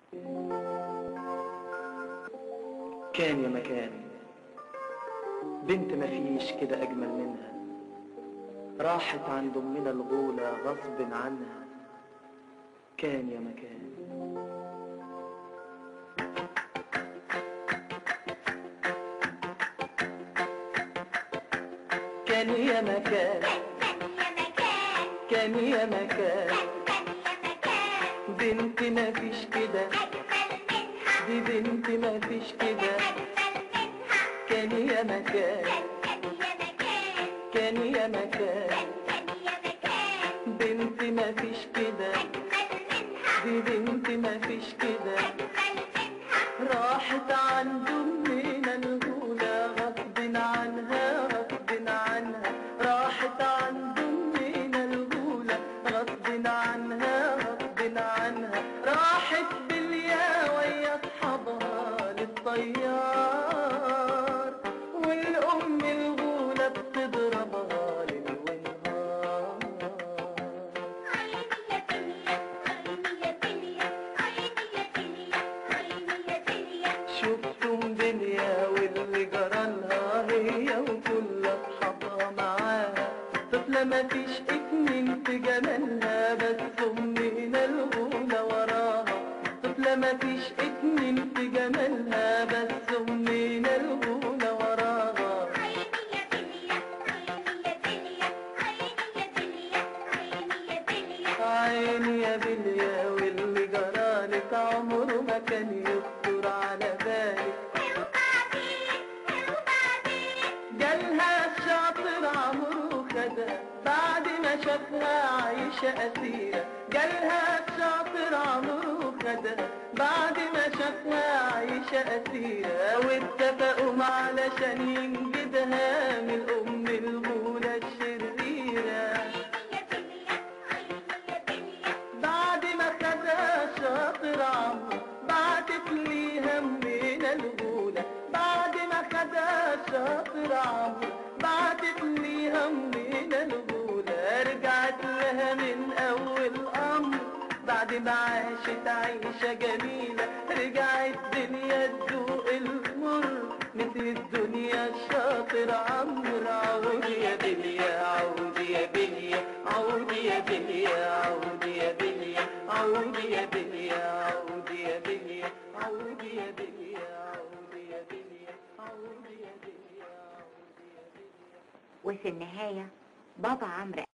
كان يا مكان بنت مفيش كده أجمل منها راحت عند أمنا الغولة غصب عنها كان يا مكان كان يا مكان كان يا مكان بنت مفيش كده دي بنت مفيش كده كان يا مكان كان يا مكان بنت مفيش كده دي بنت مفيش كده راحت عند أمنا الأولى غصب عنها غصب عنها راحت عند أمنا الأولى غصب عنها غصب عنها راحت باليا ويا أصحابها للطيار والأم الغولة بتضربها ليل ونهار شفتم دنيا واللي جرالها هي وكل اصحابها معاها طفلة مفيش اتنين في جمالها بس امنا الغولة وراها طفلة مفيش اتنين في جمالها بس امنا الغولة وراها عيني يا بليا واللي جرالك عمره ما كان يخطر على بالك جالها الشاطر عمره خدها بعد ما شافها عايشة أسيرة جالها الشاطر عمره خدها بعد ما شافها عايشة أسيرة واتفقوا علشان ينجدها من الأم الغولة الشريرة بعد ما خدها شاطر عمرو بعتت ليها من الغولة بعد ما خدها شاطر عمرو بعتت ليها من الغولة رجعت لها من أول أمر بعد ما عاشت عيشة جميلة رجعت دنيا تذوق المر مثل الدنيا الشاطر عمرو عودي يا بليا عودي يا بليا عودي يا بليا عودي يا بليا عودي يا بليا عودي يا بليا عودي يا بليا عودي يا بليا عودي يا بليا عودي يا بليا وفي النهاية بابا عمرو